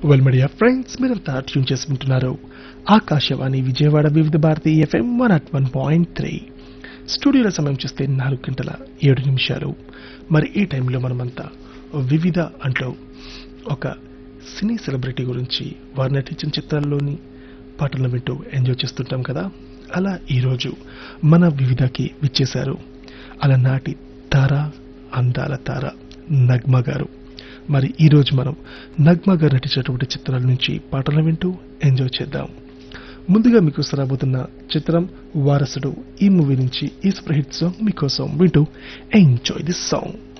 well media friends మీరంతా tune చేసుకుంటున్నారు Akashvani Vijayawada Vividh Bharati FM one at one point three స్టూడియోల సమయం చూస్తే నాలుగు గంటల ఏడు నిమిషాలు మరి ఈ టైంలో మనమంతా వివిధ అంటూ ఒక సినీ సెలబ్రిటీ గురించి వారు నటించిన చిత్రాల్లోని పాటలను వింటూ ఎంజాయ్ చేస్తుంటాం కదా అలా ఈరోజు మన వివిధకి విచ్చేశారు అలనాటి తార అందాల తార నగ్మ గారు మరి ఈరోజు మనం నగ్మ గారు నటించినటువంటి చిత్రాల నుంచి పాటలు వింటూ ఎంజాయ్ చేద్దాం ముందుగా మీకు రాబోతున్న చిత్రం వారసుడు ఈ మూవీ నుంచి ఈ సూపర్ హిట్ సాంగ్ మీకోసం వింటూ ఎంజాయ్ దిస్ సాంగ్